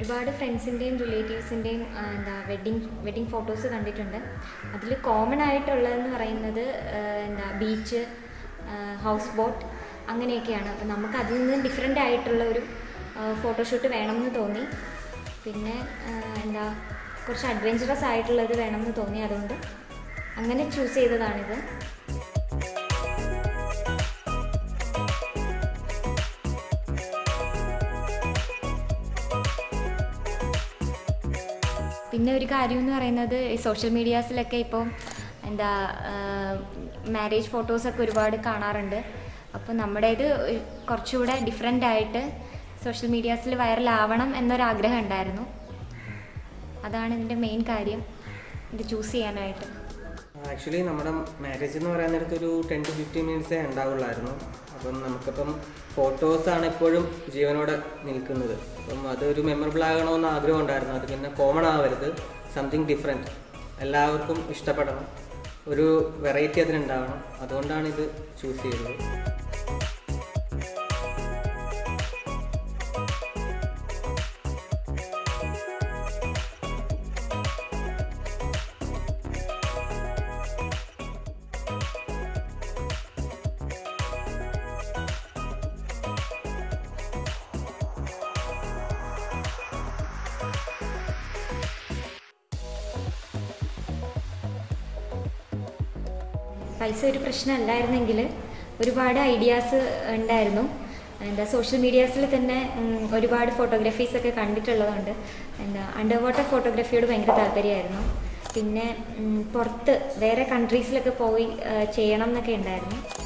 ഒരുപാട് ഫ്രണ്ട്സിൻ്റെയും റിലേറ്റീവ്സിൻ്റെയും എന്താ wedding wedding photos കണ്ടിട്ടുണ്ട് അതിൽ കോമൺ ആയിട്ടുള്ളതെന്ന് പറയുന്നത് ആ, എന്താ ബീച്ച് ഹൗസ് ബോട്ട് അങ്ങനെയൊക്കെയാണ് അപ്പം നമുക്ക് അതിൽ നിന്ന് ഡിഫറെൻ്റ് ആയിട്ടുള്ള ഒരു ഫോട്ടോഷൂട്ട് വേണമെന്ന് തോന്നി പിന്നെ ആ, എന്താ കുറച്ച് അഡ്വഞ്ചറസ് ആയിട്ടുള്ളത് വേണമെന്ന് തോന്നി അതുകൊണ്ട് അങ്ങനെ ചൂസ് ചെയ്തതാണിത് പിന്നെ ഒരു കാര്യം എന്ന് പറയുന്നത് ഈ സോഷ്യൽ മീഡിയാസിലൊക്കെ ഇപ്പോൾ എന്താ മാരേജ് ഫോട്ടോസൊക്കെ ഒരുപാട് കാണാറുണ്ട് അപ്പോൾ നമ്മുടേത് ഒരു- കുറച്ചുകൂടെ ഡിഫറെൻ്റ് ആയിട്ട് സോഷ്യൽ മീഡിയാസിൽ വൈറലാവണം എന്നൊരാഗ്രഹം ഉണ്ടായിരുന്നു അതാണ് ഇതിൻ്റെ മെയിൻ കാര്യം ഇത് ചൂസ് ചെയ്യാനായിട്ട് ആക്ച്വലി നമ്മുടെ മാരേജ് എന്ന് പറയുന്നിടത്ത് ഒരു ടെൻ ടു ഫിഫ്റ്റീൻ മിനിറ്റ്സേ ഉണ്ടാവുള്ളായിരുന്നു അപ്പം നമുക്കിപ്പം ഫോട്ടോസാണ് എപ്പോഴും ജീവനോടെ നിൽക്കുന്നത് അപ്പം അതൊരു മെമ്മറബിൾ ആകണമെന്ന് ആഗ്രഹം ഉണ്ടായിരുന്നു അത് പിന്നെ കോമൺ ആവരുത് സംതിങ് ഡിഫറെൻറ്റ് എല്ലാവർക്കും ഇഷ്ടപ്പെടണം ഒരു വെറൈറ്റി അതിനുണ്ടാവണം അതുകൊണ്ടാണ് ഇത് ചൂസ് ചെയ്തത് പൈസ ഒരു പ്രശ്നമല്ലായിരുന്നെങ്കിൽ ഒരുപാട് ഐഡിയാസ് ഉണ്ടായിരുന്നു എന്താ സോഷ്യൽ മീഡിയാസിൽ തന്നെ ഉം, ഒരുപാട് ഫോട്ടോഗ്രാഫീസ് ഒക്കെ കണ്ടിട്ടുള്ളതുകൊണ്ട് എന്താ അണ്ടർ വാട്ടർ ഫോട്ടോഗ്രാഫിയോട് ഭയങ്കര താല്പര്യമായിരുന്നു പിന്നെ ഉം, പുറത്ത് വേറെ കൺട്രീസിലൊക്കെ പോയി ആ, ചെയ്യണം എന്നൊക്കെ ഉണ്ടായിരുന്നു